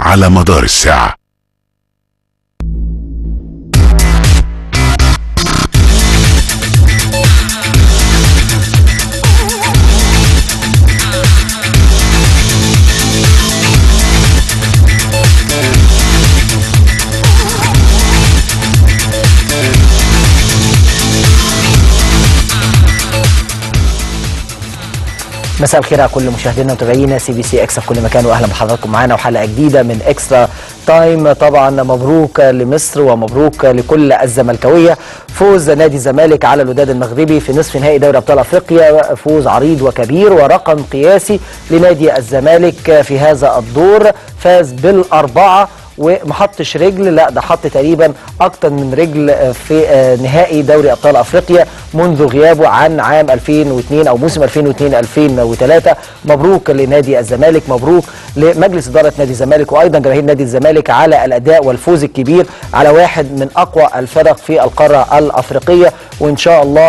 على مدار الساعة مساء الخير على كل مشاهدينا ومتابعينا سي بي سي اكس في كل مكان واهلا بحضراتكم معانا وحلقه جديده من اكسترا تايم طبعا مبروك لمصر ومبروك لكل الزملكاويه فوز نادي الزمالك على الوداد المغربي في نصف نهائي دوري ابطال افريقيا فوز عريض وكبير ورقم قياسي لنادي الزمالك في هذا الدور فاز بالاربعه وما حطش رجل لا ده حط تقريبا اكتر من رجل في نهائي دوري ابطال افريقيا منذ غيابه عن عام 2002 او موسم 2002 2003 مبروك لنادي الزمالك مبروك لمجلس اداره نادي الزمالك وايضا جماهير نادي الزمالك على الاداء والفوز الكبير على واحد من اقوى الفرق في القاره الافريقيه وان شاء الله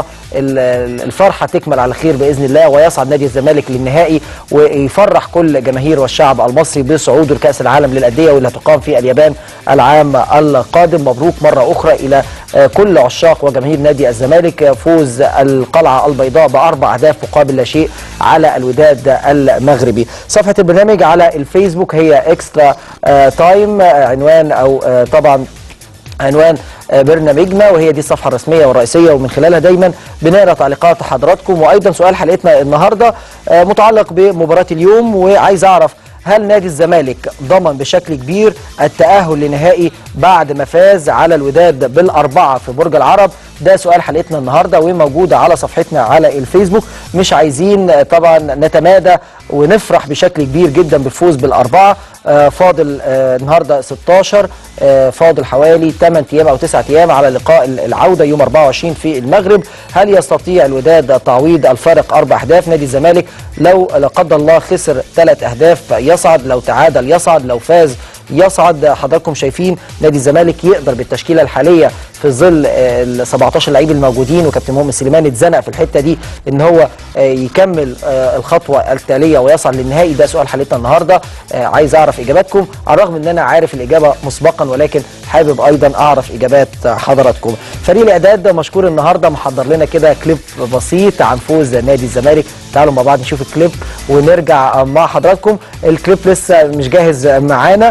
الفرحه تكمل على خير باذن الله ويصعد نادي الزمالك للنهائي ويفرح كل جماهير والشعب المصري بصعوده لكاس العالم للانديه واللي هتقام في اليابان العام القادم مبروك مره اخرى الى كل عشاق وجماهير نادي الزمالك فوز القلعه البيضاء باربع اهداف مقابل لا شيء على الوداد المغربي صفحه البرنامج على الفيسبوك هي اكسترا تايم عنوان او طبعا عنوان برنامجنا وهي دي الصفحه الرسميه والرئيسيه ومن خلالها دايما بنقرا تعليقات حضراتكم وايضا سؤال حلقتنا النهارده متعلق بمباراه اليوم وعايز اعرف هل نادي الزمالك ضمن بشكل كبير التأهل لنهائي بعد ما فاز على الوداد بالأربعة في برج العرب ده سؤال حلقتنا النهاردة وموجودة على صفحتنا على الفيسبوك مش عايزين طبعا نتمادى ونفرح بشكل كبير جدا بالفوز بالأربعة فاضل النهاردة 16 فاضل حوالي 8 أيام أو 9 أيام على لقاء العودة يوم 24 في المغرب هل يستطيع الوداد تعويض الفارق أربع أهداف نادي الزمالك لو لا قدر الله خسر ثلاث أهداف يصعد لو تعادل يصعد لو فاز يصعد حضراتكم شايفين نادي الزمالك يقدر بالتشكيله الحاليه في ظل ال 17 لعيب الموجودين وكابتن مؤمن سليمان اتزنق في الحته دي ان هو يكمل الخطوه التاليه ويصعد للنهائي ده سؤال حلقتنا النهارده عايز اعرف اجاباتكم على الرغم ان انا عارف الاجابه مسبقا ولكن حابب ايضا اعرف اجابات حضراتكم فريق الاعداد مشكور النهارده محضر لنا كده كليب بسيط عن فوز نادي الزمالك تعالوا مع بعض نشوف الكليب ونرجع مع حضراتكم الكليب لسه مش جاهز معانا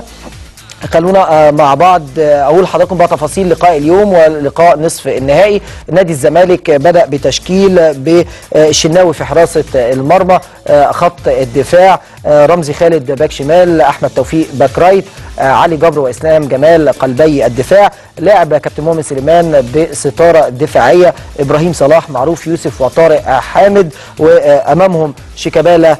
خلونا مع بعض اقول لحضراتكم بقى تفاصيل لقاء اليوم ولقاء نصف النهائي نادي الزمالك بدا بتشكيل بالشناوي في حراسه المرمى خط الدفاع رمزي خالد باك شمال احمد توفيق باك رايت علي جبر واسلام جمال قلبي الدفاع لعب كابتن مؤمن سليمان بستاره دفاعيه ابراهيم صلاح معروف يوسف وطارق حامد وامامهم شيكابالا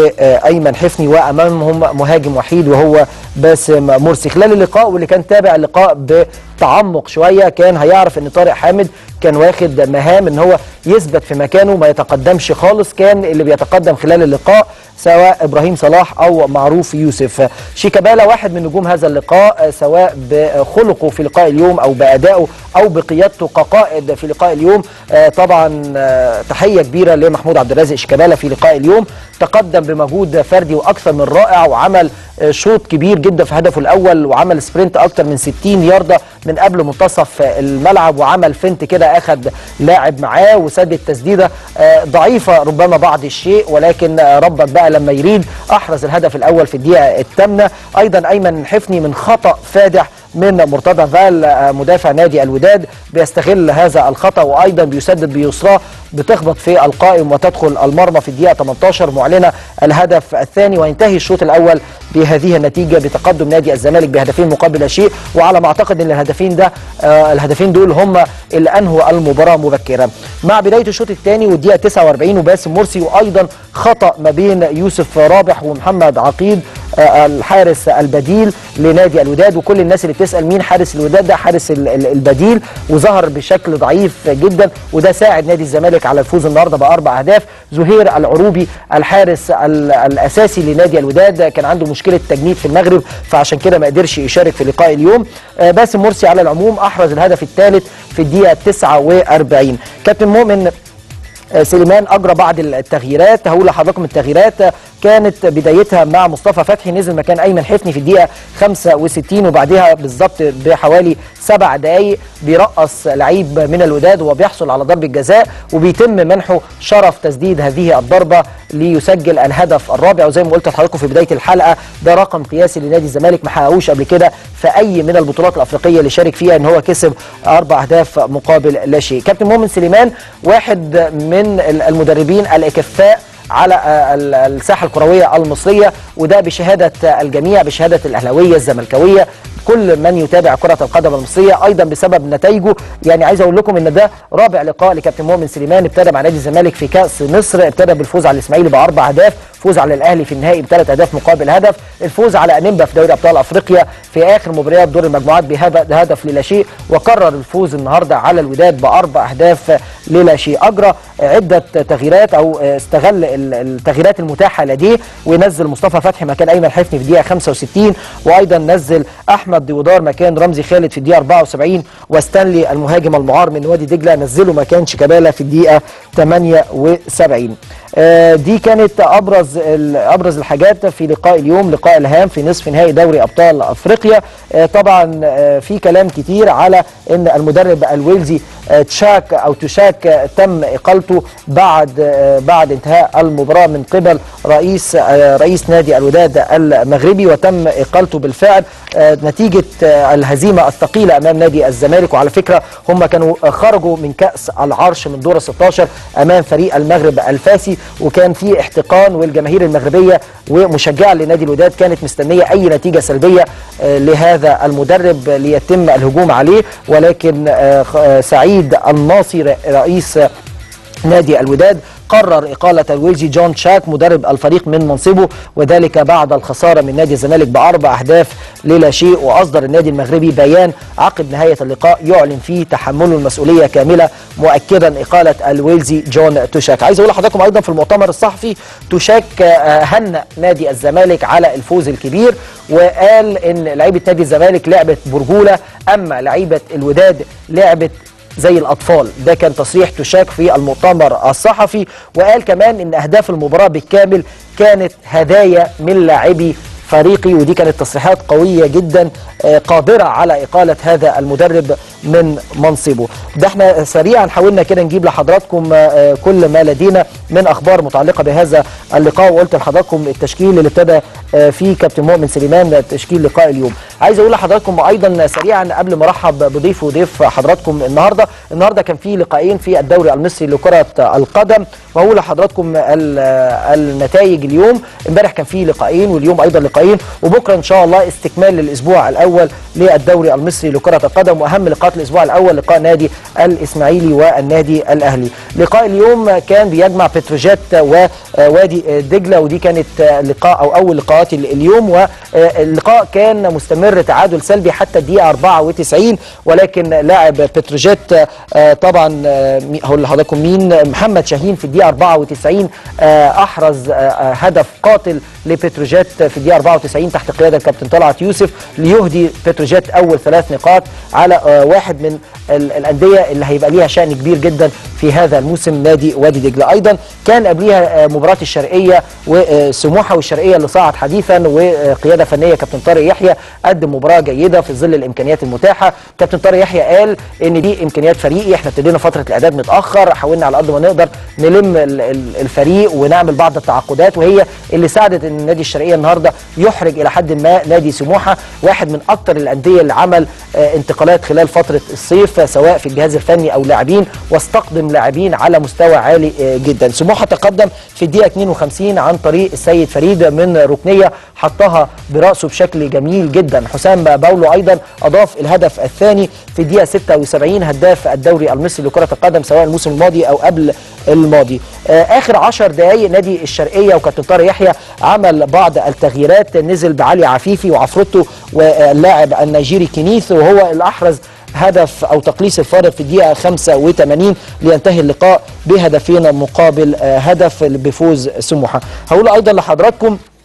وايمن حفني وامامهم مهاجم وحيد وهو باسم مرسي خلال اللقاء واللي كان تابع اللقاء بتعمق شويه كان هيعرف ان طارق حامد كان واخد مهام ان هو يثبت في مكانه ما يتقدمش خالص كان اللي بيتقدم خلال اللقاء سواء ابراهيم صلاح او معروف يوسف شيكابالا واحد من نجوم هذا اللقاء سواء بخلقه في لقاء اليوم او بادائه او بقيادته كقائد في لقاء اليوم طبعا تحيه كبيره لمحمود عبد الرازق شيكابالا في لقاء اليوم تقدم بمجهود فردي واكثر من رائع وعمل شوط كبير جدا في هدفه الاول وعمل سبرنت اكثر من 60 يارده من قبل منتصف الملعب وعمل فنت كده اخذ لاعب معاه وسدد تسديده ضعيفه ربما بعض الشيء ولكن ربط بقى لما يريد احرز الهدف الاول في الدقيقه الثامنه ايضا ايمن حفني من خطا فادح من مرتضى فال مدافع نادي الوداد بيستغل هذا الخطا وايضا بيسدد بيسراه بتخبط في القائم وتدخل المرمى في الدقيقه 18 معلنه الهدف الثاني وينتهي الشوط الاول بهذه النتيجه بتقدم نادي الزمالك بهدفين مقابل شيء وعلى ما اعتقد ان الهدفين ده آه الهدفين دول هم اللي انهوا المباراه مبكرا مع بدايه الشوط الثاني والدقيقه 49 وباسم مرسي وايضا خطا ما بين يوسف رابح ومحمد عقيد آه الحارس البديل لنادي الوداد وكل الناس اللي بتسال مين حارس الوداد ده حارس البديل وظهر بشكل ضعيف جدا وده ساعد نادي الزمالك على الفوز النهارده باربع اهداف زهير العروبي الحارس الاساسي لنادي الوداد كان عنده مشكله تجنيد في المغرب فعشان كده ما قدرش يشارك في لقاء اليوم آه باسم مرسي على العموم احرز الهدف الثالث في الدقيقه 49 كابتن مؤمن آه، سليمان اجرى بعض التغييرات هقول لحضراتكم التغييرات آه، كانت بدايتها مع مصطفى فتحي نزل مكان ايمن حفني في الدقيقه 65 وبعدها بالظبط بحوالي سبع دقائق بيرقص لعيب من الوداد وبيحصل على ضربه جزاء وبيتم منحه شرف تسديد هذه الضربه ليسجل الهدف الرابع وزي ما قلت لحضراتكم في بدايه الحلقه ده رقم قياسي لنادي الزمالك ما حققوش قبل كده في اي من البطولات الافريقيه اللي شارك فيها ان هو كسب اربع اهداف مقابل لا شيء كابتن مؤمن سليمان واحد من المدربين الاكفاء على آه، ال- الساحه الكرويه المصريه وده بشهاده الجميع بشهاده الاهلاويه الزملكاويه كل من يتابع كره القدم المصريه ايضا بسبب نتائجه يعني عايز اقول لكم ان ده رابع لقاء لكابتن مؤمن سليمان ابتدى مع نادي الزمالك في كاس مصر ابتدى بالفوز على الاسماعيلي باربع اهداف فوز على الاهلي في النهائي بثلاث اهداف مقابل هدف الفوز على انيمبا في دوري ابطال افريقيا في اخر مباريات دور المجموعات بهدف للا شيء وقرر الفوز النهارده على الوداد باربع اهداف للا شيء اجرى عده تغييرات او استغل ال- التغييرات المتاحه لديه ونزل مصطفى فتحي مكان ايمن حفني في الدقيقه 65 وايضا نزل احمد ديودار مكان رمزي خالد في الدقيقه 74 وستانلي المهاجم المعار من وادي دجله نزله مكان شيكابالا في الدقيقه 78 آه، دي كانت ابرز ال- ابرز الحاجات في لقاء اليوم لقاء الهام في نصف نهائي دوري ابطال افريقيا آه، طبعا آه، في كلام كتير على ان المدرب الويلزي آه، تشاك او تشاك آه، تم اقالته بعد آه، بعد انتهاء المباراه من قبل رئيس آه، رئيس نادي الوداد المغربي وتم اقالته بالفعل آه، نتيجه آه، الهزيمه الثقيله امام نادي الزمالك وعلى فكره هم كانوا آه، خرجوا من كاس العرش من دور ال 16 امام فريق المغرب الفاسي وكان في احتقان والجماهير المغربيه ومشجعه لنادي الوداد كانت مستنيه اي نتيجه سلبيه آه، لهذا المدرب ليتم الهجوم عليه ولكن آه، خ- آه، سعيد الناصي رئيس آه، نادي الوداد قرر إقالة الويلزي جون تشاك مدرب الفريق من منصبه وذلك بعد الخسارة من نادي الزمالك بأربع أهداف للا شيء وأصدر النادي المغربي بيان عقب نهاية اللقاء يعلن فيه تحمله المسؤولية كاملة مؤكدا إقالة الويلزي جون توشاك عايز أقول لحضراتكم أيضا في المؤتمر الصحفي توشاك آه، هنأ نادي الزمالك على الفوز الكبير وقال إن لعيبة نادي الزمالك لعبت برجولة أما لعيبة الوداد لعبت زي الاطفال ده كان تصريح تشاك في المؤتمر الصحفي وقال كمان ان اهداف المباراه بالكامل كانت هدايا من لاعبي فريقي ودي كانت تصريحات قويه جدا آه، قادره على اقاله هذا المدرب من منصبه ده احنا سريعا حاولنا كده نجيب لحضراتكم آه، كل ما لدينا من اخبار متعلقه بهذا اللقاء وقلت لحضراتكم التشكيل اللي ابتدى آه، فيه كابتن مؤمن سليمان تشكيل لقاء اليوم عايز اقول لحضراتكم ايضا سريعا قبل ما ارحب بضيف وضيف حضراتكم النهارده النهارده كان في لقاءين في الدوري المصري لكره القدم واقول لحضراتكم ال- النتائج اليوم امبارح كان في لقاءين واليوم ايضا لقاءين وبكره ان شاء الله استكمال للاسبوع الاول للدوري المصري لكره القدم واهم لقاءات الاسبوع الاول لقاء نادي الاسماعيلي والنادي الاهلي لقاء اليوم كان بيجمع بتروجيت ووادي دجله ودي كانت لقاء او اول لقاءات اليوم واللقاء كان مستمر تعادل سلبي حتى الدقيقه 94 ولكن لاعب بتروجيت آه، طبعا آه، مي- هقول لحضراتكم مين محمد شاهين في الدقيقه 94 آه، احرز آه، آه، هدف قاتل لبتروجيت في الدقيقه 94 تحت قياده الكابتن طلعت يوسف ليهدي بتروجيت اول ثلاث نقاط على آه، واحد من ال- الانديه اللي هيبقى ليها شان كبير جدا في هذا الموسم نادي وادي دجله ايضا كان قبليها آه، مباراه الشرقيه وسموحه والشرقيه اللي صعد حديثا وقياده فنيه كابتن طارق يحيى قدم مباراه جيده في ظل الامكانيات المتاحه كابتن طارق يحيى قال ان دي امكانيات فريقي احنا ابتدينا فتره الاعداد متاخر حاولنا على قد ما نقدر نلم ال- ال- الفريق ونعمل بعض التعاقدات وهي اللي ساعدت ان نادي الشرقيه النهارده يحرج الى حد ما نادي سموحه واحد من اكثر الانديه اللي عمل آه، انتقالات خلال فتره الصيف سواء في الجهاز الفني او لاعبين واستقدم لاعبين على مستوى عالي آه، جدا سموحه تقدم في الدقيقه 52 عن طريق السيد فريد من ركنيه حطها براسه بشكل جميل جدا حسام باولو ايضا اضاف الهدف الثاني في الدقيقه 76 هداف الدوري المصري لكره القدم سواء الموسم الماضي او قبل الماضي آه، اخر 10 دقائق نادي الشرقيه وكابتن طارق يحيى عمل بعض التغييرات نزل بعلي عفيفي وعفروتو واللاعب النيجيري كينيث وهو اللي احرز هدف او تقليص الفارق في الدقيقه 85 لينتهي اللقاء بهدفين مقابل آه، هدف بفوز سموحه هقول ايضا لحضراتكم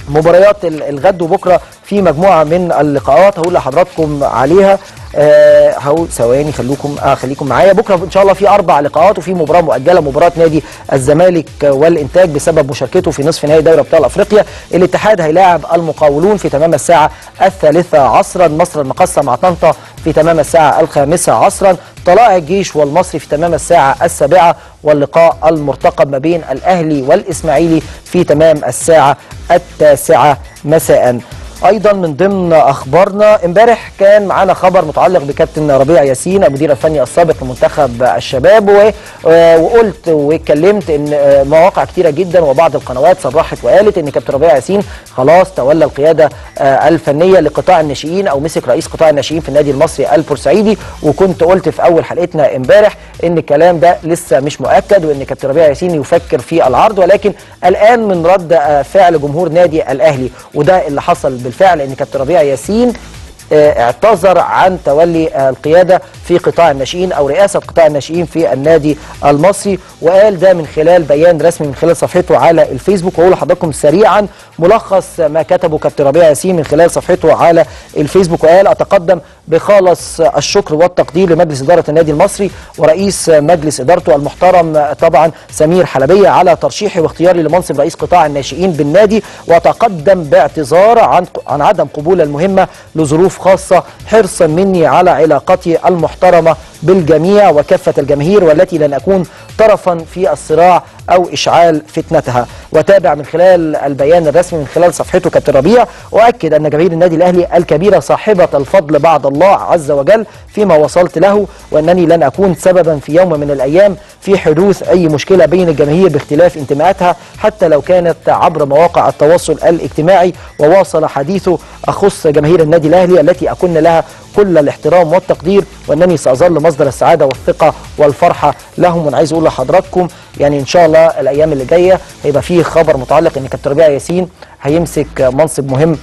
مباريات ال- الغد وبكره في مجموعه من اللقاءات هقول لحضراتكم عليها آه هو ثواني خلوكم آه خليكم معايا بكره ان شاء الله في اربع لقاءات وفي مباراه مؤجله مباراه نادي الزمالك والانتاج بسبب مشاركته في نصف نهائي دوري ابطال افريقيا الاتحاد هيلاعب المقاولون في تمام الساعه الثالثه عصرا مصر المقصه مع طنطا في تمام الساعه الخامسه عصرا طلائع الجيش والمصري في تمام الساعه السابعه واللقاء المرتقب ما بين الاهلي والاسماعيلي في تمام الساعه التاسعه مساء ايضا من ضمن اخبارنا امبارح كان معانا خبر متعلق بكابتن ربيع ياسين المدير الفني السابق لمنتخب الشباب و- آه، وقلت واتكلمت ان آه، مواقع كتيره جدا وبعض القنوات صرحت وقالت ان كابتن ربيع ياسين خلاص تولى القياده آه، الفنيه لقطاع الناشئين او مسك رئيس قطاع الناشئين في النادي المصري البورسعيدي وكنت قلت في اول حلقتنا امبارح ان الكلام ده لسه مش مؤكد وان كابتن ربيع ياسين يفكر في العرض ولكن الان من رد آه، فعل جمهور نادي الاهلي وده اللي حصل بالفعل ان كابتن ربيع ياسين آه، اعتذر عن تولي آه، القياده في قطاع الناشئين او رئاسه قطاع الناشئين في النادي المصري وقال ده من خلال بيان رسمي من خلال صفحته على الفيسبوك واقول لحضراتكم سريعا ملخص ما كتبه كابتن ربيع ياسين من خلال صفحته على الفيسبوك وقال اتقدم بخالص الشكر والتقدير لمجلس اداره النادي المصري ورئيس مجلس ادارته المحترم آه، طبعا سمير حلبيه على ترشيحي واختياري لمنصب رئيس قطاع الناشئين بالنادي واتقدم باعتذار عن عن عدم قبول المهمه لظروف خاصه حرصا مني على علاقتي المحترمه بالجميع وكافه الجماهير والتي لن اكون طرفا في الصراع او اشعال فتنتها وتابع من خلال البيان الرسمي من خلال صفحته كابتن ربيع واكد ان جماهير النادي الاهلي الكبيره صاحبه الفضل بعد الله عز وجل فيما وصلت له وانني لن اكون سببا في يوم من الايام في حدوث اي مشكله بين الجماهير باختلاف انتماءاتها حتى لو كانت عبر مواقع التواصل الاجتماعي وواصل حديثه اخص جماهير النادي الاهلي التي اكن لها كل الاحترام والتقدير وانني ساظل مصدر السعاده والثقه والفرحه لهم وانا عايز اقول لحضراتكم يعني ان شاء الله الايام اللي جايه هيبقى فيه خبر متعلق ان كابتن ربيع ياسين هيمسك منصب مهم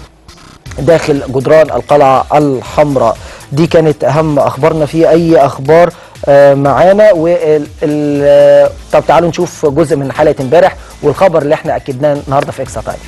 داخل جدران القلعة الحمراء دي كانت أهم أخبارنا في أي أخبار آه، معانا وال ال- طب تعالوا نشوف جزء من حلقة امبارح والخبر اللي احنا أكدناه النهاردة في إكسترا تايم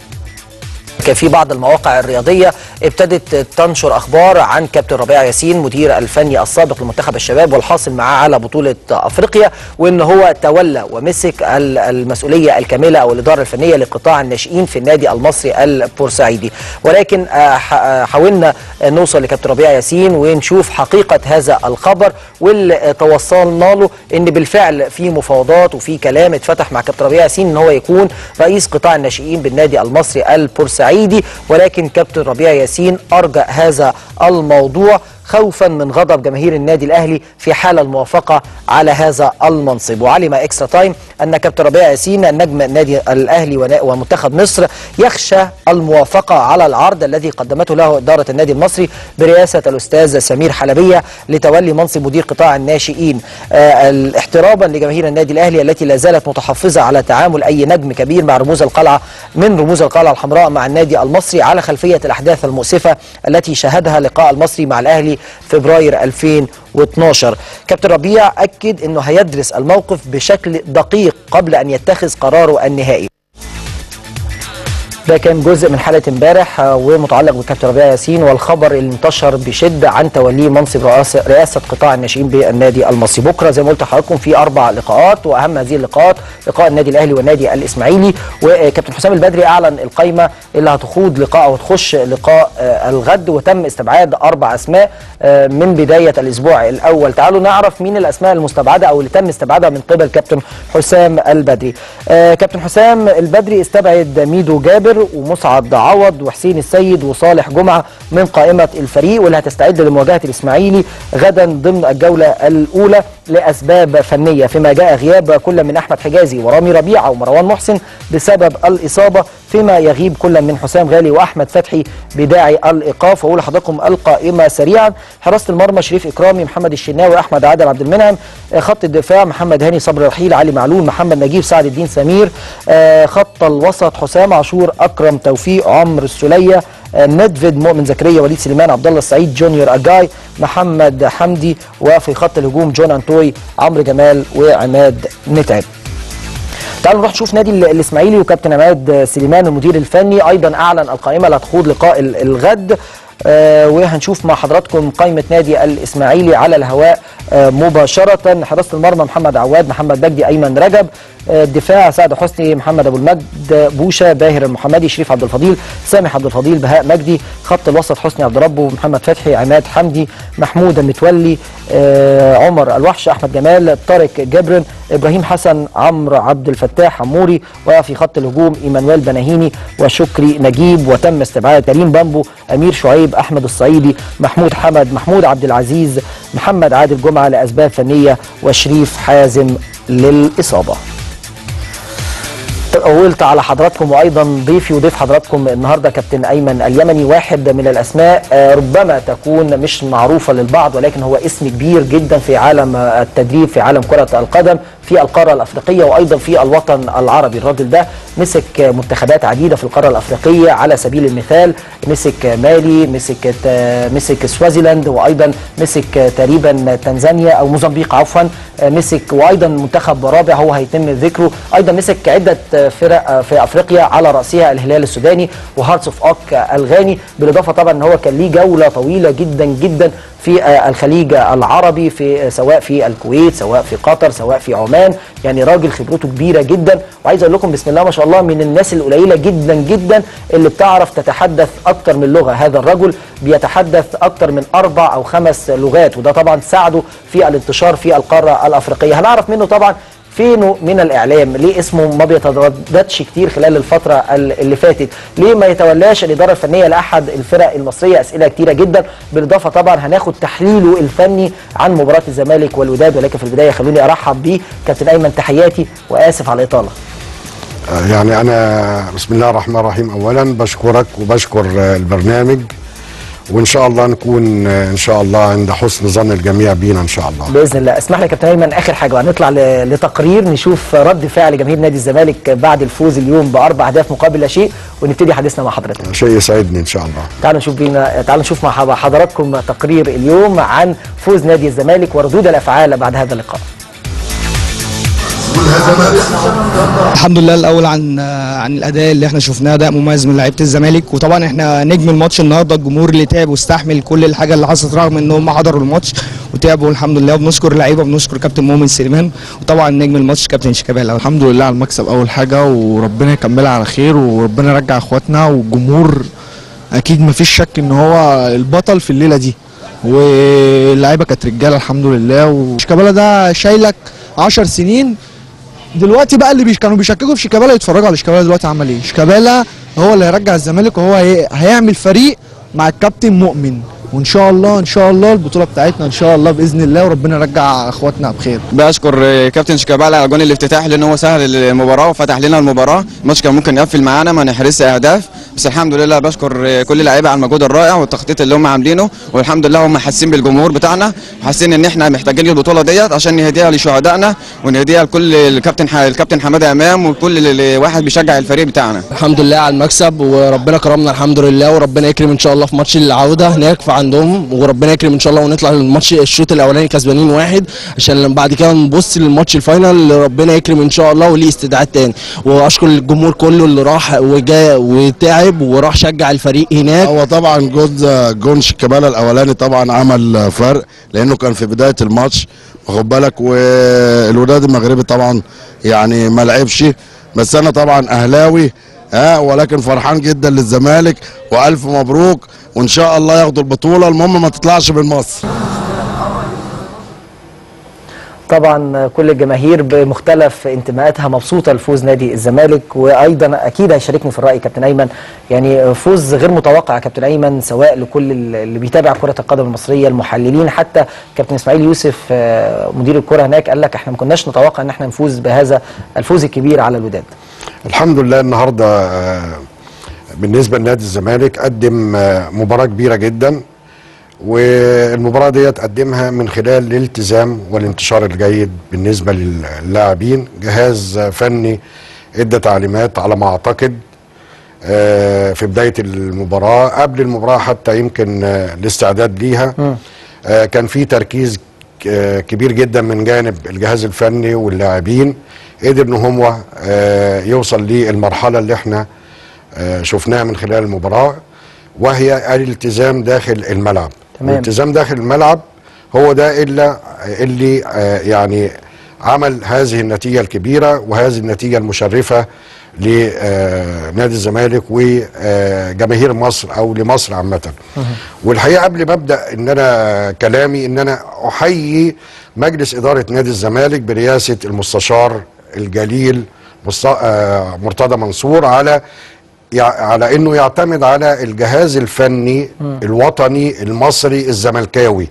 كان في بعض المواقع الرياضيه ابتدت تنشر اخبار عن كابتن ربيع ياسين مدير الفني السابق لمنتخب الشباب والحاصل معاه على بطوله افريقيا وان هو تولى ومسك ال- المسؤوليه الكامله او الاداره الفنيه لقطاع الناشئين في النادي المصري البورسعيدي ولكن آه، ح- آه، حاولنا نوصل لكابتن ربيع ياسين ونشوف حقيقه هذا الخبر واللي توصلنا له ان بالفعل في مفاوضات وفي كلام اتفتح مع كابتن ربيع ياسين ان هو يكون رئيس قطاع الناشئين بالنادي المصري البورسعيدي ولكن كابتن ربيع ياسين ارجى هذا الموضوع خوفا من غضب جماهير النادي الاهلي في حال الموافقه على هذا المنصب وعلم اكسترا تايم ان كابتن ربيع ياسين نجم النادي الاهلي ونا- ومنتخب مصر يخشى الموافقه على العرض الذي قدمته له اداره النادي المصري برئاسه الاستاذ سمير حلبيه لتولي منصب مدير قطاع الناشئين آه، ال- احتراما لجماهير النادي الاهلي التي لا زالت متحفظه على تعامل اي نجم كبير مع رموز القلعه من رموز القلعه الحمراء مع النادي المصري على خلفيه الاحداث المؤسفه التي شهدها لقاء المصري مع الاهلي فبراير 2012 كابتن ربيع اكد انه هيدرس الموقف بشكل دقيق قبل ان يتخذ قراره النهائي ده كان جزء من حلقه امبارح آه، ومتعلق بكابتن ربيع ياسين والخبر اللي انتشر بشده عن توليه منصب رئاسه رئاسه قطاع الناشئين بالنادي المصري بكره زي ما قلت لحضراتكم في اربع لقاءات واهم هذه اللقاءات لقاء النادي الاهلي والنادي الاسماعيلي وكابتن حسام البدري اعلن القائمه اللي هتخوض لقاء او تخش لقاء آه، الغد وتم استبعاد اربع اسماء آه، من بدايه الاسبوع الاول تعالوا نعرف مين الاسماء المستبعده او اللي تم استبعادها من قبل كابتن حسام البدري آه، كابتن حسام البدري استبعد ميدو جابر ومسعد عوض وحسين السيد وصالح جمعه من قائمه الفريق واللي هتستعد لمواجهه الاسماعيلي غدا ضمن الجوله الاولى لاسباب فنيه فيما جاء غياب كل من احمد حجازي ورامي ربيعه ومروان محسن بسبب الاصابه فيما يغيب كل من حسام غالي واحمد فتحي بداعي الايقاف واقول لحضراتكم القائمه سريعا حراسه المرمى شريف اكرامي محمد الشناوي احمد عادل عبد المنعم آه، خط الدفاع محمد هاني صبري رحيل علي معلول محمد نجيب سعد الدين سمير آه، خط الوسط حسام عاشور اكرم توفيق عمرو السوليه آه، ندفيد مؤمن زكريا وليد سليمان عبد الله السعيد جونيور اجاي محمد حمدي وفي خط الهجوم جون انتوي عمرو جمال وعماد متعب تعالوا نروح نشوف نادي ال- الاسماعيلي وكابتن عماد سليمان المدير الفني ايضا اعلن القائمه لتخوض لقاء ال- الغد آه، وهنشوف مع حضراتكم قائمه نادي الاسماعيلي على الهواء آه، مباشره حراسه المرمى محمد عواد محمد مجدي ايمن رجب آه، الدفاع سعد حسني محمد ابو المجد بوشه باهر المحمدي شريف عبد الفضيل سامح عبد الفضيل بهاء مجدي خط الوسط حسني عبد ربه محمد فتحي عماد حمدي محمود المتولي آه، عمر الوحش احمد جمال طارق جبرن ابراهيم حسن عمرو عبد الفتاح عموري وفي خط الهجوم ايمانويل بناهيني وشكري نجيب وتم استبعاد كريم بامبو امير شعيب احمد الصعيدي محمود حمد محمود عبد العزيز محمد عادل جمعه لاسباب فنيه وشريف حازم للاصابه طولت على حضراتكم وايضا ضيفي وضيف حضراتكم النهارده كابتن ايمن اليمني واحد من الاسماء آه، ربما تكون مش معروفه للبعض ولكن هو اسم كبير جدا في عالم آه، التدريب في عالم كره القدم في القاره الافريقيه وايضا في الوطن العربي الراجل ده مسك آه، منتخبات عديده في القاره الافريقيه على سبيل المثال مسك آه، مالي مسك آه، مسك سوازيلاند وايضا مسك آه، تقريبا تنزانيا او موزمبيق عفوا آه، مسك وايضا منتخب رابع هو هيتم ذكره ايضا مسك عده آه، فرق آه، في افريقيا على راسها الهلال السوداني وهارتس اوف اوك آه، الغاني بالاضافه طبعا ان هو كان ليه جوله طويله جدا جدا في آه، الخليج العربي في آه، سواء في الكويت سواء في قطر سواء في عمان يعني راجل خبرته كبيره جدا وعايز اقول لكم بسم الله ما شاء الله من الناس القليله جدا جدا اللي بتعرف تتحدث اكتر من لغه هذا الرجل بيتحدث اكتر من اربع او خمس لغات وده طبعا ساعده في الانتشار في القاره الافريقيه هنعرف منه طبعا فينه من الاعلام ليه اسمه ما بيترددش كتير خلال الفتره ال- اللي فاتت ليه ما يتولاش الاداره الفنيه لاحد الفرق المصريه اسئله كتيره جدا بالاضافه طبعا هناخد تحليله الفني عن مباراه الزمالك والوداد ولكن في البدايه خلوني ارحب بيه كابتن ايمن تحياتي واسف على الاطاله يعني انا بسم الله الرحمن الرحيم اولا بشكرك وبشكر البرنامج وان شاء الله نكون ان شاء الله عند حسن ظن الجميع بينا ان شاء الله باذن الله اسمح لي يا كابتن ايمن اخر حاجه وهنطلع ل- لتقرير نشوف رد فعل جماهير نادي الزمالك بعد الفوز اليوم باربع اهداف مقابل لا شيء ونبتدي حديثنا مع حضرتك شيء يسعدني ان شاء الله تعالوا نشوف بينا تعالوا نشوف مع حض- حضراتكم تقرير اليوم عن فوز نادي الزمالك وردود الافعال بعد هذا اللقاء الحمد لله الاول عن عن الاداء اللي احنا شفناه ده مميز من لعيبه الزمالك وطبعا احنا نجم الماتش النهارده الجمهور اللي تعب واستحمل كل الحاجه اللي حصلت رغم ان هم حضروا الماتش وتعبوا الحمد لله وبنشكر اللعيبه وبنشكر كابتن مؤمن سليمان وطبعا نجم الماتش كابتن شيكابالا الحمد لله على المكسب اول حاجه وربنا يكملها على خير وربنا يرجع اخواتنا والجمهور اكيد مفيش شك ان هو البطل في الليله دي واللعيبه كانت رجاله الحمد لله وشيكابالا ده شايلك 10 سنين دلوقتي بقى اللي بيش كانوا بيشككوا في شيكابالا يتفرجوا على شيكابالا دلوقتي عمل ايه شيكابالا هو اللي هيرجع الزمالك وهو هي- هيعمل فريق مع الكابتن مؤمن وان شاء الله ان شاء الله البطوله بتاعتنا ان شاء الله باذن الله وربنا يرجع اخواتنا بخير بشكر كابتن شيكابالا على جون الافتتاح لان هو سهل المباراه وفتح لنا المباراه الماتش كان ممكن يقفل معانا ما نحرزش اهداف بس الحمد لله بشكر كل اللعيبه على المجهود الرائع والتخطيط اللي هم عاملينه والحمد لله هم حاسين بالجمهور بتاعنا وحاسين ان احنا محتاجين البطوله ديت عشان نهديها لشهدائنا ونهديها لكل الكابتن ح- الكابتن حماده امام وكل اللي- واحد بيشجع الفريق بتاعنا الحمد لله على المكسب وربنا كرمنا الحمد لله وربنا يكرم ان شاء الله في ماتش العوده هناك في عندهم وربنا يكرم ان شاء الله ونطلع الماتش الشوط الاولاني كسبانين واحد عشان لما بعد كده نبص للماتش الفاينل ربنا يكرم ان شاء الله وليه استدعاء تاني واشكر الجمهور كله اللي راح وجا وتعب وراح شجع الفريق هناك هو طبعا جون جون شيكابالا الاولاني طبعا عمل فرق لانه كان في بدايه الماتش واخد بالك والوداد المغربي طبعا يعني ما لعبش بس انا طبعا اهلاوي ها ولكن فرحان جدا للزمالك والف مبروك وان شاء الله ياخدوا البطوله المهم ما تطلعش من مصر طبعا كل الجماهير بمختلف انتماءاتها مبسوطه لفوز نادي الزمالك وايضا اكيد هيشاركني في الراي كابتن ايمن يعني فوز غير متوقع يا كابتن ايمن سواء لكل اللي بيتابع كره القدم المصريه المحللين حتى كابتن اسماعيل يوسف آه، مدير الكره هناك قال لك احنا ما كناش نتوقع ان احنا نفوز بهذا الفوز الكبير على الوداد الحمد لله النهارده آه، بالنسبه لنادي الزمالك قدم آه، مباراه كبيره جدا والمباراه ديت قدمها من خلال الالتزام والانتشار الجيد بالنسبه للاعبين جهاز آه، فني ادى تعليمات على ما اعتقد آه، في بدايه المباراه قبل المباراه حتى يمكن آه، الاستعداد ليها آه، كان في تركيز ك- آه، كبير جدا من جانب الجهاز الفني واللاعبين قدر ان هو آه، يوصل للمرحله اللي احنا آه، شفناها من خلال المباراه وهي الالتزام داخل الملعب تمام. الالتزام داخل الملعب هو ده الا اللي آه، يعني عمل هذه النتيجه الكبيره وهذه النتيجه المشرفه لنادي الزمالك وجماهير مصر او لمصر عامه والحقيقه قبل ما ابدا ان انا كلامي ان انا احيي مجلس اداره نادي الزمالك برئاسه المستشار الجليل مصط- آه، مرتضى منصور على يع- على انه يعتمد على الجهاز الفني الوطني المصري الزملكاوي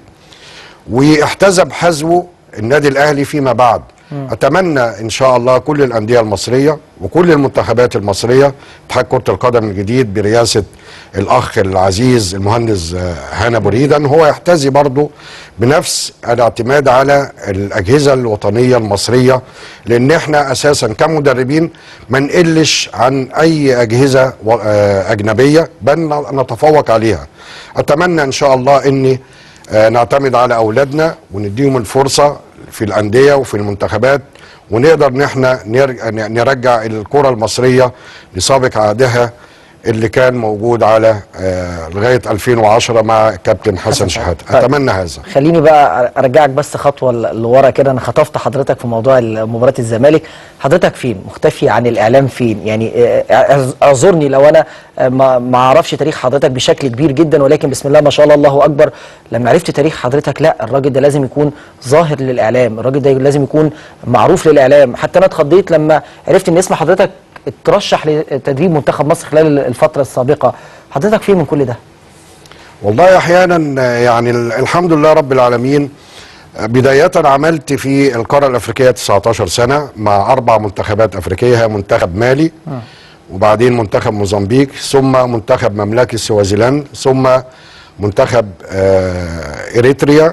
واحتزم حذوه النادي الاهلي فيما بعد اتمنى ان شاء الله كل الانديه المصريه وكل المنتخبات المصريه اتحاد كره القدم الجديد برئاسه الاخ العزيز المهندس آه، هنا بريده ان هو يحتذي برضه بنفس الاعتماد على الاجهزه الوطنيه المصريه لان احنا اساسا كمدربين ما نقلش عن اي اجهزه و- آه، اجنبيه بل نتفوق عليها اتمنى ان شاء الله اني آه، نعتمد على اولادنا ونديهم الفرصه في الانديه وفي المنتخبات ونقدر ان احنا نرجع, نرجع الكره المصريه لسابق عهدها اللي كان موجود على آه، لغايه 2010 مع كابتن حسن شحاته طيب. اتمنى هذا خليني بقى ارجعك بس خطوه ل- لورا كده انا خطفت حضرتك في موضوع ال- مباراه الزمالك حضرتك فين مختفي عن الاعلام فين يعني آه، أعذ- اعذرني لو انا آه، ما ما اعرفش تاريخ حضرتك بشكل كبير جدا ولكن بسم الله ما شاء الله الله اكبر لما عرفت تاريخ حضرتك لا الراجل ده لازم يكون ظاهر للاعلام الراجل ده لازم يكون معروف للاعلام حتى انا اتخضيت لما عرفت ان اسم حضرتك اترشح لتدريب منتخب مصر خلال الفتره السابقه حضرتك فين من كل ده والله احيانا آه، يعني ال- الحمد لله رب العالمين آه، بداية عملت في القارة الأفريقية 19 سنة مع أربع منتخبات أفريقية منتخب مالي وبعدين منتخب موزمبيق ثم منتخب مملكة سوازيلاند ثم منتخب آه، إريتريا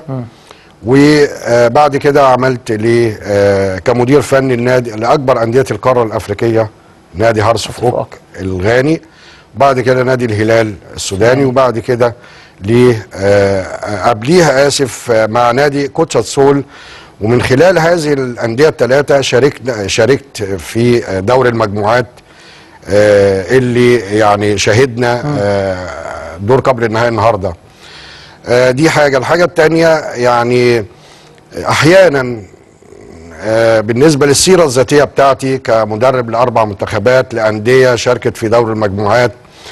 وبعد كده عملت لي آه، كمدير فني النادي لأكبر أندية القارة الأفريقية نادي هارسفوك الغاني بعد كده نادي الهلال السوداني وبعد كده ليه آه، قبليها اسف آه، مع نادي كوتشاتسول ومن خلال هذه الانديه الثلاثه شاركنا شاركت في آه، دور المجموعات آه، اللي يعني شاهدنا آه، دور قبل النهائي النهارده آه، دي حاجه الحاجه الثانيه يعني احيانا آه، بالنسبه للسيره الذاتيه بتاعتي كمدرب لاربع منتخبات لانديه شاركت في دور المجموعات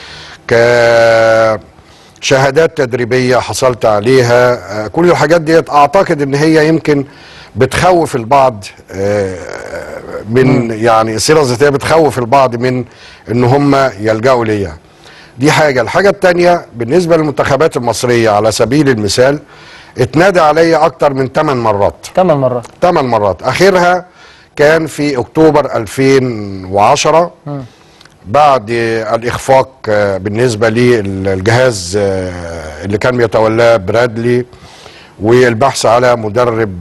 كشهادات تدريبيه حصلت عليها آه، كل الحاجات ديت اعتقد ان هي يمكن بتخوف البعض آه، من يعني السيره الذاتيه بتخوف البعض من ان هم يلجأوا ليها دي حاجه الحاجه الثانيه بالنسبه للمنتخبات المصريه على سبيل المثال اتنادى عليا اكتر من 8 مرات ثمان مرات ثمان مرات اخرها كان في اكتوبر 2010 بعد الاخفاق آه، بالنسبه للجهاز آه، اللي كان بيتولاه برادلي والبحث على مدرب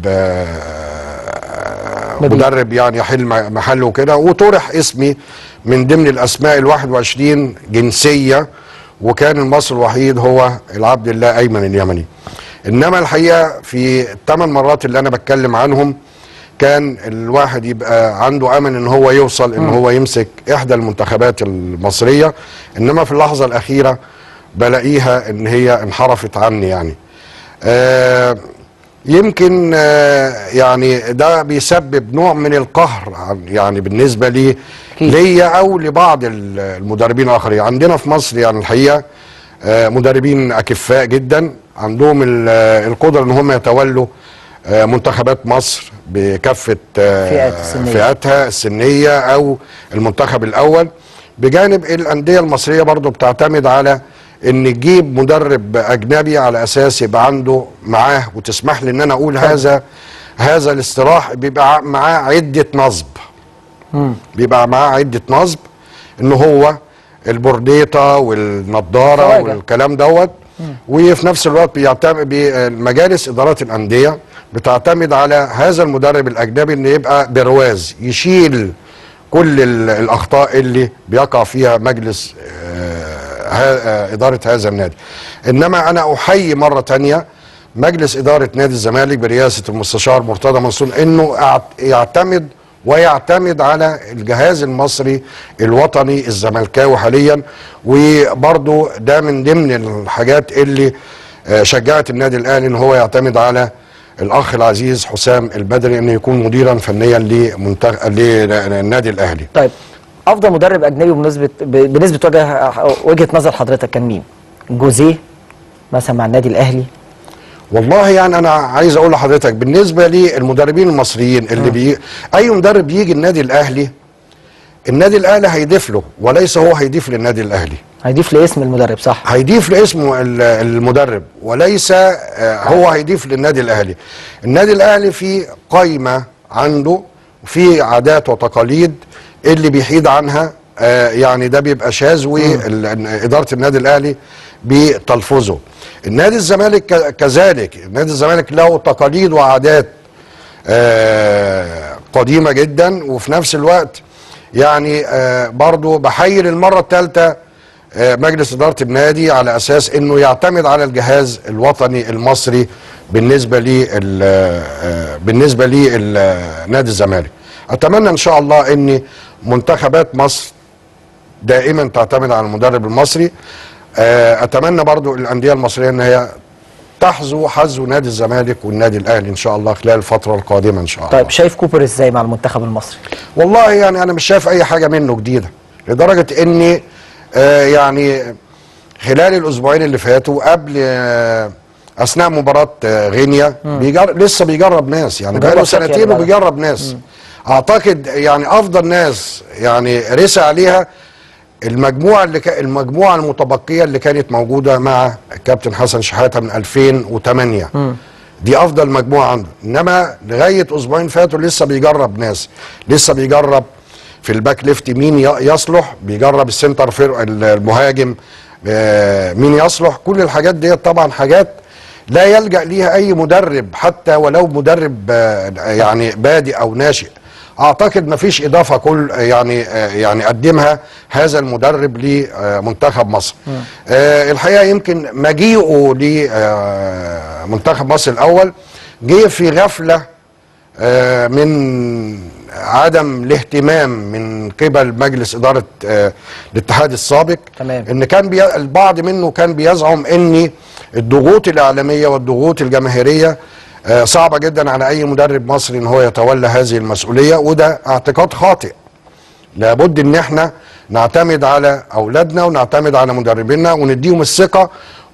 آه، بديل. مدرب يعني يحل م- محله كده وطرح اسمي من ضمن الاسماء ال 21 جنسيه وكان المصري الوحيد هو العبد الله ايمن اليمني انما الحقيقه في الثمان مرات اللي انا بتكلم عنهم كان الواحد يبقى عنده امل ان هو يوصل ان هو يمسك احدى المنتخبات المصريه انما في اللحظه الاخيره بلاقيها ان هي انحرفت عني يعني آه يمكن آه يعني ده بيسبب نوع من القهر عن- يعني بالنسبه لي أكيد. ليا او لبعض ال- المدربين الاخرين عندنا في مصر يعني الحقيقه آه مدربين اكفاء جدا عندهم ال- آه، القدره ان هم يتولوا آه منتخبات مصر بكافه آه، فئات السنية. فئاتها السنيه او المنتخب الاول بجانب الانديه المصريه برضو بتعتمد على ان تجيب مدرب اجنبي على اساس يبقى عنده معاه وتسمح لي ان انا اقول هذا هذا الاستراح بيبقى معاه عده نصب بيبقى معاه عده نصب ان هو البورديطه والنضاره خواجة. والكلام دوت وفي نفس الوقت بيعتمد بي- مجالس ادارات الانديه بتعتمد على هذا المدرب الاجنبي ان يبقى برواز يشيل كل ال- الاخطاء اللي بيقع فيها مجلس آه، ها- آه، اداره هذا النادي انما انا احيي مره تانية مجلس اداره نادي الزمالك برئاسه المستشار مرتضى منصور انه اعت- يعتمد ويعتمد على الجهاز المصري الوطني الزملكاوي حاليا وبرضو ده من ضمن الحاجات اللي آه، شجعت النادي الاهلي ان هو يعتمد على الاخ العزيز حسام البدري انه يكون مديرا فنيا لمنتخب للنادي الاهلي طيب افضل مدرب اجنبي بنسبه ب- بنسبه وجه وجهه نظر حضرتك كان مين؟ جوزيه مثلا مع النادي الاهلي والله يعني انا عايز اقول لحضرتك بالنسبه للمدربين المصريين اللي بي... اي مدرب يجي النادي الاهلي النادي الاهلي هيضيف له وليس هو هيضيف للنادي الاهلي هيضيف لاسم المدرب صح هيضيف لاسمه ال- المدرب وليس آه، هو هيضيف للنادي الاهلي النادي الاهلي في قائمه عنده في عادات وتقاليد اللي بيحيد عنها آه، يعني ده بيبقى شاذ واداره النادي الاهلي بتلفظه النادي الزمالك ك- كذلك نادي الزمالك له تقاليد وعادات آه، قديمه جدا وفي نفس الوقت يعني آه، برضو بحيي المره الثالثه آه، مجلس اداره النادي على اساس انه يعتمد على الجهاز الوطني المصري بالنسبه لي بالنسبه لي نادي الزمالك اتمنى ان شاء الله ان منتخبات مصر دائما تعتمد على المدرب المصري آه، اتمنى برضو الانديه المصريه ان هي تحظو حظو نادي الزمالك والنادي الاهلي ان شاء الله خلال الفتره القادمه ان شاء الله طيب شايف كوبر ازاي مع المنتخب المصري؟ والله يعني انا مش شايف اي حاجه منه جديده لدرجه اني آه يعني خلال الاسبوعين اللي فاتوا قبل آه اثناء مباراه آه غينيا بيجر... لسه بيجرب ناس يعني مجرب بقاله أفريقيا سنتين اللي بعدها. وبيجرب ناس اعتقد يعني افضل ناس يعني رسى عليها المجموعه اللي ك... المجموعه المتبقيه اللي كانت موجوده مع الكابتن حسن شحاته من 2008 دي افضل مجموعه عنده انما لغايه اسبوعين فاتوا لسه بيجرب ناس لسه بيجرب في الباك ليفت مين ي- يصلح بيجرب السنتر فير المهاجم آه، مين يصلح كل الحاجات ديت طبعا حاجات لا يلجا ليها اي مدرب حتى ولو مدرب آه، يعني بادئ او ناشئ اعتقد ما فيش اضافه كل يعني آه، يعني قدمها هذا المدرب لمنتخب مصر آه، الحقيقه يمكن مجيئه لمنتخب مصر الاول جه في غفله آه، من عدم الاهتمام من قبل مجلس اداره آه، الاتحاد السابق تمام. ان كان بي... البعض منه كان بيزعم ان الضغوط الاعلاميه والضغوط الجماهيريه آه، صعبه جدا على اي مدرب مصري ان هو يتولى هذه المسؤوليه وده اعتقاد خاطئ لابد ان احنا نعتمد على اولادنا ونعتمد على مدربينا ونديهم الثقه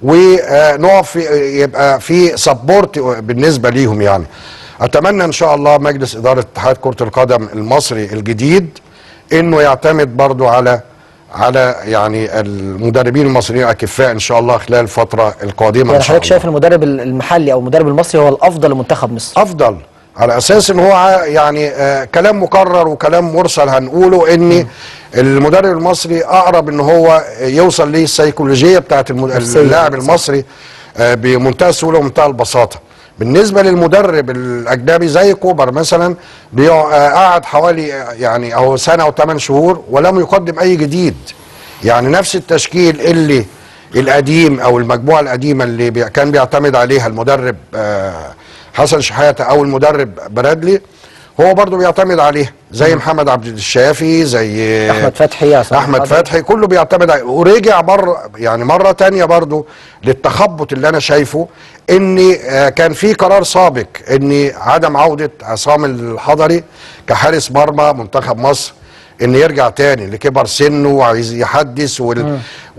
ونقف في يبقى في سبورت بالنسبه ليهم يعني اتمنى ان شاء الله مجلس اداره اتحاد كره القدم المصري الجديد انه يعتمد برضو على على يعني المدربين المصريين اكفاء ان شاء الله خلال الفتره القادمه يعني ان شاء حضرتك الله شايف المدرب المحلي او المدرب المصري هو الافضل لمنتخب مصر افضل على اساس ان هو ع- يعني آه كلام مكرر وكلام مرسل هنقوله ان المدرب المصري اقرب ان هو يوصل للسيكولوجيه بتاعت المد... نفسية. اللاعب المصري آه بمنتهى السهوله ومنتهى البساطه بالنسبه للمدرب الاجنبي زي كوبر مثلا بيقع- آه، قعد حوالي آه، يعني او سنه او ثمان شهور ولم يقدم اي جديد يعني نفس التشكيل اللي القديم او المجموعه القديمه اللي بي كان بيعتمد عليها المدرب آه حسن شحاته او المدرب برادلي هو برضه بيعتمد عليها زي محمد عبد الشافي زي احمد فتحي عصام احمد الحضري. فتحي كله بيعتمد عليه ورجع مره يعني مره تانية برضه للتخبط اللي انا شايفه ان آه، كان في قرار سابق ان عدم عوده عصام الحضري كحارس مرمى منتخب مصر ان يرجع تاني لكبر سنه وعايز يحدث وال...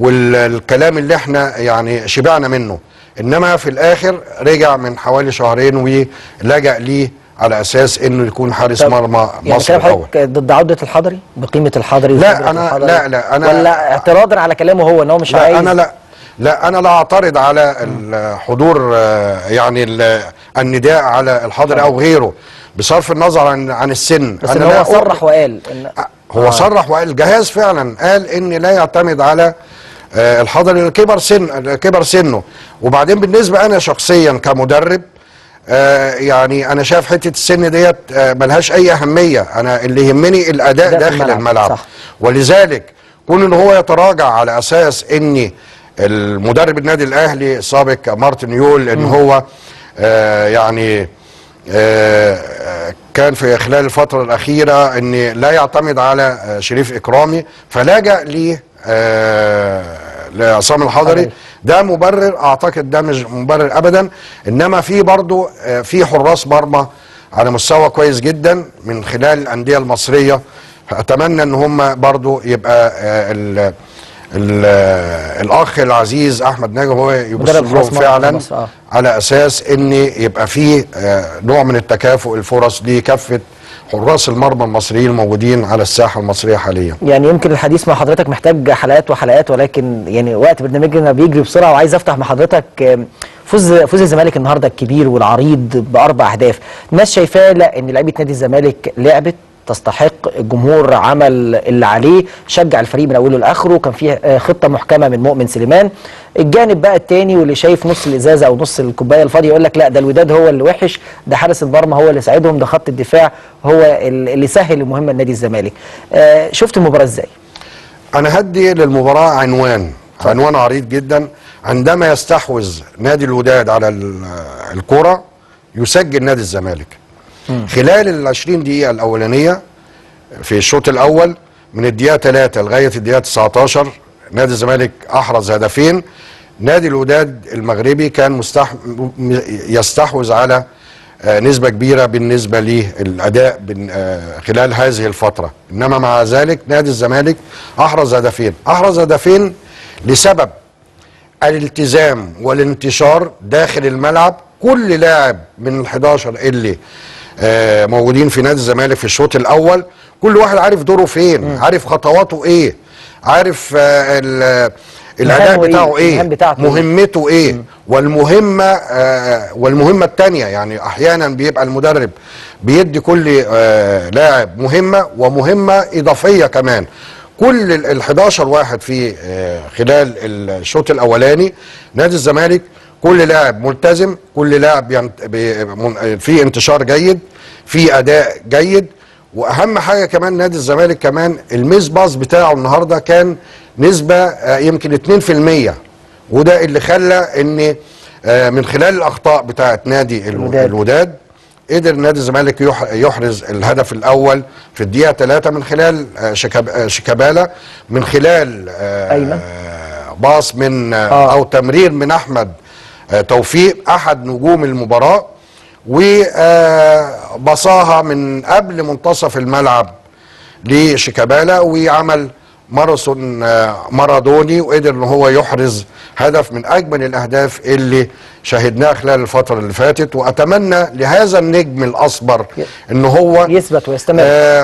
والكلام اللي احنا يعني شبعنا منه انما في الاخر رجع من حوالي شهرين ولجأ ليه على اساس انه يكون حارس طب مرمى يعني مصر كلام الاول حضرتك ضد عوده الحضري بقيمه الحضري لا، وخبرة أنا- الحضري؟ لا، لا، أنا- ولا اعتراضا على كلامه هو ان هو مش لا عايز انا لا لا انا لا اعترض على الحضور آه، يعني ال- النداء على الحاضر او غيره بصرف النظر عن عن السن بس انا ان لا هو أؤ- صرح وقال ان هو آه. صرح وقال الجهاز فعلا قال ان لا يعتمد على آه، الحضر كبر سن كبر سنه وبعدين بالنسبه انا شخصيا كمدرب آه، يعني انا شايف حته السن ديت آه، ملهاش اي اهميه انا اللي يهمني الاداء أداء في داخل الملعب، الملعب صح. ولذلك كون ان هو يتراجع على اساس ان المدرب النادي الاهلي السابق مارتن يول ان هو آه يعني آه آه، كان في خلال الفترة الأخيرة أن لا يعتمد على آه، شريف إكرامي فلجأ ل آه، لعصام الحضري ده مبرر أعتقد ده مش مبرر أبدا إنما في برضو آه، في حراس مرمى على مستوى كويس جدا من خلال الأندية المصرية أتمنى أن هم برضو يبقى آه، ال ال الاخ العزيز احمد ناجي هو يبص مدرب لهم حراس مرمى فعلا مصر، آه. على اساس ان يبقى فيه آه، نوع من التكافؤ الفرص لكافه حراس المرمى المصريين الموجودين على الساحه المصريه حاليا يعني يمكن الحديث مع حضرتك محتاج حلقات وحلقات ولكن يعني وقت برنامجنا بيجري بسرعه وعايز افتح مع حضرتك آم، فوز فوز الزمالك النهارده الكبير والعريض باربع اهداف الناس شايفاه لا ان لعيبه نادي الزمالك لعبت تستحق الجمهور عمل اللي عليه شجع الفريق من اوله لاخره كان فيه آه، خطه محكمه من مؤمن سليمان الجانب بقى التاني واللي شايف نص الازازه او نص الكوبايه الفاضيه يقول لك لا ده الوداد هو اللي وحش ده حارس المرمى هو اللي ساعدهم ده خط الدفاع هو اللي سهل المهمه لنادي الزمالك آه، شفت المباراه ازاي انا هدي للمباراه عنوان عنوان عريض جدا عندما يستحوذ نادي الوداد على ال- الكره يسجل نادي الزمالك خلال ال 20 دقيقه الاولانيه في الشوط الاول من الدقيقه 3 لغايه الدقيقه 19 نادي الزمالك احرز هدفين نادي الوداد المغربي كان مستح... م- يستحوذ على آه، نسبة كبيرة بالنسبة للأداء بن- آه، خلال هذه الفترة إنما مع ذلك نادي الزمالك أحرز هدفين أحرز هدفين لسبب الالتزام والانتشار داخل الملعب كل لاعب من ال 11 اللي آه، موجودين في نادي الزمالك في الشوط الاول كل واحد عارف دوره فين عارف خطواته ايه عارف آه، ال- الاداء مهامه إيه؟ بتاعه ايه المهام بتاعته إيه؟ مهمته ايه والمهمه آه، والمهمه الثانيه يعني احيانا بيبقى المدرب بيدي كل آه، لاعب مهمه ومهمه اضافيه كمان كل ال 11 واحد في آه، خلال الشوط الاولاني نادي الزمالك كل لاعب ملتزم كل لاعب ينت- بي- من- في انتشار جيد في اداء جيد واهم حاجه كمان نادي الزمالك كمان الميس باص بتاعه النهارده كان نسبه آه، يمكن 2% وده اللي خلى ان آه، من خلال الاخطاء بتاعه نادي الو- الوداد. الوداد قدر نادي الزمالك يح- يحرز الهدف الاول في الدقيقه 3 من خلال آه، شيكاب- آه، شيكابالا من خلال آه، أيمن. آه، باص من آه، آه. او تمرير من احمد آه، توفيق احد نجوم المباراه وبصاها من قبل منتصف الملعب لشيكابالا وعمل ماراثون آه، مارادوني وقدر ان هو يحرز هدف من اجمل الاهداف اللي شاهدناها خلال الفتره اللي فاتت واتمنى لهذا النجم الاصبر ان هو يثبت ويستمر آه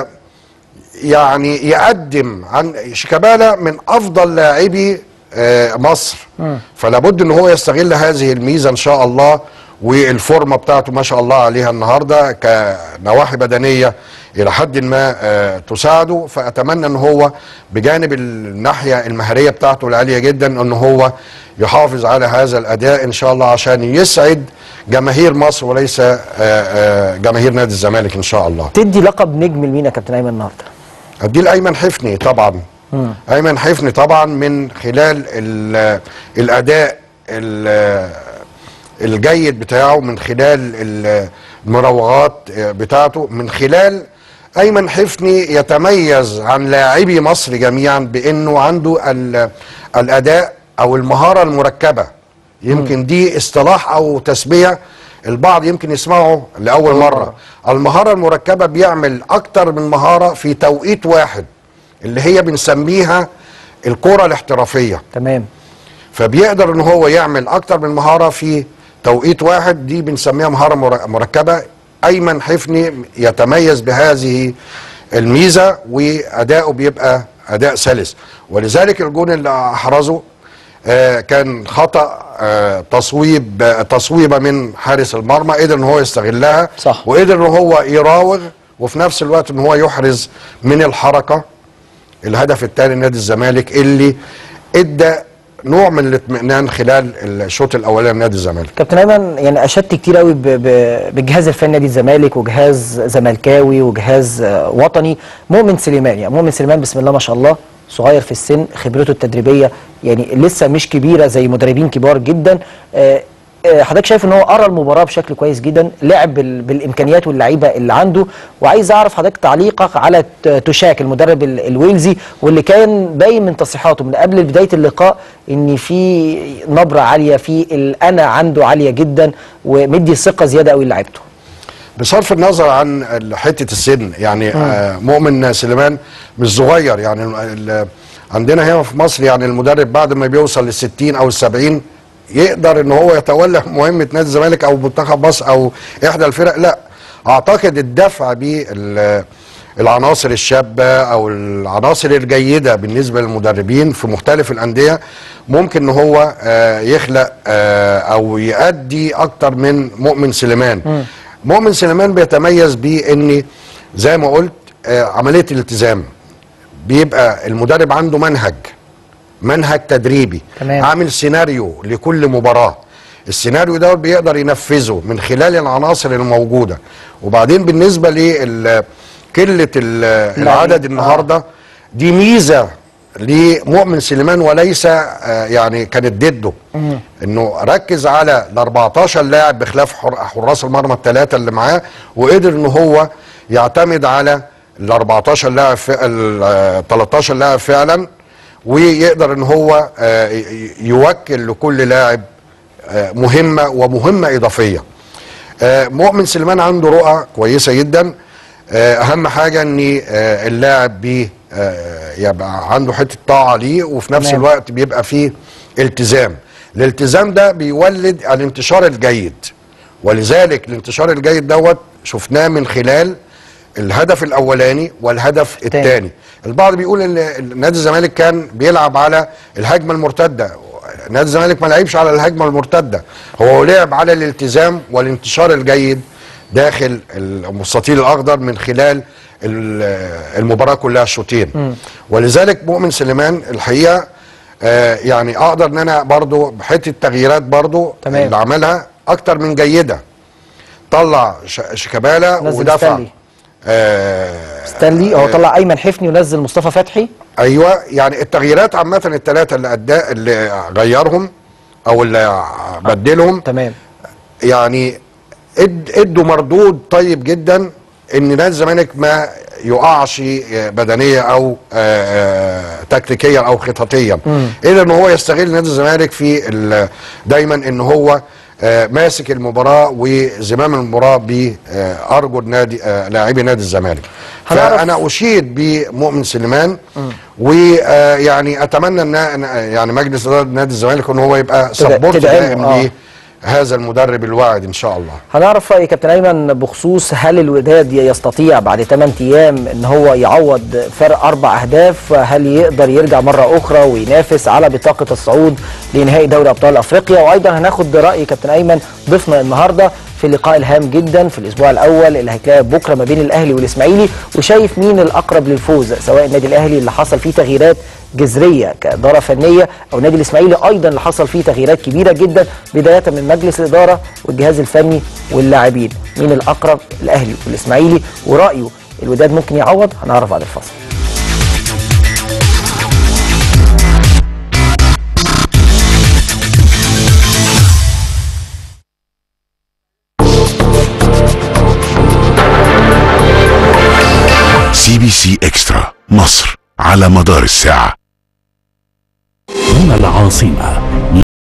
يعني يقدم عن شيكابالا من افضل لاعبي آه مصر فلا بد ان هو يستغل هذه الميزه ان شاء الله والفورمه بتاعته ما شاء الله عليها النهارده كنواحي بدنيه الى حد ما آه تساعده فاتمنى ان هو بجانب الناحيه المهريه بتاعته العاليه جدا ان هو يحافظ على هذا الاداء ان شاء الله عشان يسعد جماهير مصر وليس آه آه جماهير نادي الزمالك ان شاء الله تدي لقب نجم لمين يا كابتن ايمن النهارده ادي لايمن حفني طبعا ايمن حفني طبعا من خلال ال- الاداء ال- الجيد بتاعه من خلال ال- المراوغات بتاعته من خلال ايمن حفني يتميز عن لاعبي مصر جميعا بانه عنده ال- الاداء او المهاره المركبه يمكن دي اصطلاح او تسميه البعض يمكن يسمعه لاول مره المهاره المركبه بيعمل اكتر من مهاره في توقيت واحد اللي هي بنسميها الكره الاحترافيه تمام فبيقدر ان هو يعمل اكتر من مهاره في توقيت واحد دي بنسميها مهاره مر- مركبه ايمن حفني يتميز بهذه الميزه واداؤه بيبقى اداء سلس ولذلك الجون اللي احرزه آه، كان خطا آه، تصويب آه، تصويبه من حارس المرمى قدر ان هو يستغلها صح. وقدر ان هو يراوغ وفي نفس الوقت ان هو يحرز من الحركه الهدف الثاني لنادي الزمالك اللي ادى نوع من الاطمئنان خلال الشوط الاولاني لنادي الزمالك كابتن ايمن يعني اشدت كتير قوي ب- ب- بالجهاز الفني نادي الزمالك وجهاز زملكاوي وجهاز آه، وطني مؤمن سليمان يعني مؤمن سليمان بسم الله ما شاء الله صغير في السن خبرته التدريبيه يعني لسه مش كبيره زي مدربين كبار جدا آه، آه، حضرتك شايف ان هو قرا المباراه بشكل كويس جدا لعب بال- بالامكانيات واللعيبه اللي عنده وعايز اعرف حضرتك تعليقك على ت- توشاك المدرب ال- الويلزي واللي كان باين من تصريحاته من قبل بدايه اللقاء ان في نبره عاليه في الانا عنده عاليه جدا ومدي ثقه زياده قوي لعيبته بصرف النظر عن ال- حته السن يعني آه مؤمن سليمان مش صغير يعني ال- ال- عندنا هنا في مصر يعني المدرب بعد ما بيوصل لل 60 او ال 70 يقدر ان هو يتولى مهمه نادي الزمالك او منتخب مصر او احدى الفرق لا اعتقد الدفع بالعناصر الشابه او العناصر الجيده بالنسبه للمدربين في مختلف الانديه ممكن ان هو آه، يخلق آه، او يؤدي اكتر من مؤمن سليمان مؤمن سليمان بيتميز بان زي ما قلت آه، عمليه الالتزام بيبقى المدرب عنده منهج منهج تدريبي تمام. عامل سيناريو لكل مباراه السيناريو ده بيقدر ينفذه من خلال العناصر الموجوده وبعدين بالنسبه لقله العدد النهارده دي ميزه لمؤمن سليمان وليس آه، يعني كانت ضده انه ركز على ال 14 لاعب بخلاف حر- حراس المرمى الثلاثه اللي معاه وقدر ان هو يعتمد على ال 14 لاعب ف- ال آه، 13 لاعب فعلا ويقدر ان هو آه، ي- يوكل لكل لاعب آه، مهمه ومهمه اضافيه آه، مؤمن سليمان عنده رؤى كويسه جدا آه، اهم حاجه ان آه، اللاعب بي آه، يبقى عنده حته طاعه ليه وفي نفس تمام. الوقت بيبقى فيه التزام الالتزام ده بيولد الانتشار الجيد ولذلك الانتشار الجيد دوت شفناه من خلال الهدف الاولاني والهدف التاني. الثاني البعض بيقول ان نادي الزمالك كان بيلعب على الهجمه المرتده نادي الزمالك ما لعبش على الهجمه المرتده هو لعب على الالتزام والانتشار الجيد داخل المستطيل الاخضر من خلال ال- المباراه كلها الشوطين ولذلك مؤمن سليمان الحقيقه آه، يعني اقدر ان انا برضو بحته تغييرات برضو تمام. اللي عملها اكتر من جيده طلع ش- شيكابالا نزل ودفع ستانلي. آه ستانلي هو طلع ايمن حفني ونزل مصطفى فتحي ايوه يعني التغييرات عامه الثلاثه اللي أدى اللي غيرهم او اللي بدلهم تمام يعني اد ادوا مردود طيب جدا ان نادي الزمالك ما يقعش بدنيا او آه، آه، تكتيكيا او خططيا الا ان هو يستغل نادي الزمالك في ال- دايما ان هو آه، ماسك المباراه وزمام المباراه بارجل نادي آه، لاعبي نادي الزمالك هنعرف- فانا اشيد بمؤمن سليمان ويعني اتمنى ان يعني مجلس اداره نادي الزمالك ان هو يبقى سبورت تدعمه، دائم آه. ليه هذا المدرب الواعد ان شاء الله هنعرف رأي كابتن أيمن بخصوص هل الوداد يستطيع بعد 8 أيام إن هو يعوض فرق أربع أهداف هل يقدر يرجع مرة أخرى وينافس على بطاقة الصعود لنهائي دوري أبطال أفريقيا وأيضا هناخد رأي كابتن أيمن ضيفنا النهاردة في اللقاء الهام جدا في الأسبوع الأول اللي هيتلعب بكرة ما بين الأهلي والإسماعيلي وشايف مين الأقرب للفوز سواء النادي الأهلي اللي حصل فيه تغييرات جذريه كاداره فنيه او النادي الاسماعيلي ايضا اللي حصل فيه تغييرات كبيره جدا بدايه من مجلس الاداره والجهاز الفني واللاعبين مين الاقرب الاهلي والاسماعيلي ورايه الوداد ممكن يعوض هنعرف بعد الفاصل سي بي سي اكسترا مصر على مدار الساعه هنا العاصمة